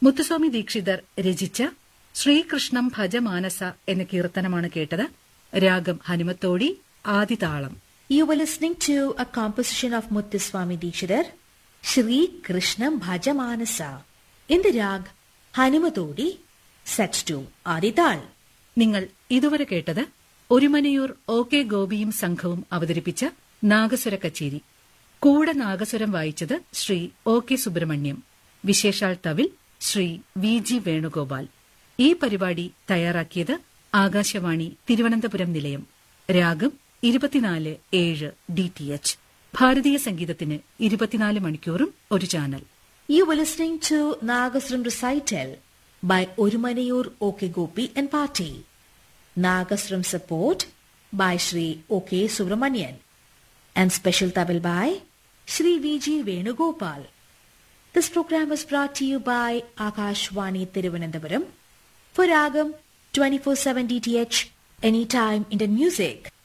മുത്തുസ്വാമി ദീക്ഷിതർ രചിച്ച ശ്രീകൃഷ്ണം ഭജമാനസ എന്ന കീർത്തനമാണ് കേട്ടത് രാഗം ഹനുമത്തോടി ആദിതാളം You were listening to a composition of Muthuswami Dikshidhar, Shri Krishnam Bhajamanasa, in the rag Hanumatodi, set to Adital. നിങ്ങൾ ഇതുവരെ കേട്ടത് ഒരുമനയൂർ ഒ കെ ഗോപിയും സംഘവും അവതരിപ്പിച്ച നാഗസ്വര കച്ചേരി കൂടെ നാഗസ്വരം വായിച്ചത് ശ്രീ ഒ കെ സുബ്രഹ്മണ്യം വിശേഷാൽ തവിൽ ശ്രീ വി ജി വേണുഗോപാൽ ഈ പരിപാടി തയ്യാറാക്കിയത് ആകാശവാണി തിരുവനന്തപുരം നിലയം രാഗം ഇരുപത്തിനാല് ഏഴ് ഡി ടി എച്ച് ഭാരതീയ സംഗീതത്തിന് ഇരുപത്തിനാല് മണിക്കൂറും ഒരു channel You were listening to Nagasram recital by Orumanayur O.K. Gopi and Party. Nagasram support by Shri O.K. Subramanian and special tabel by Shri V.G. Venugopal. This program was brought to you by Akashwani Tiruvananthapuram for Ragam 24-7 DTH Anytime Indian Music.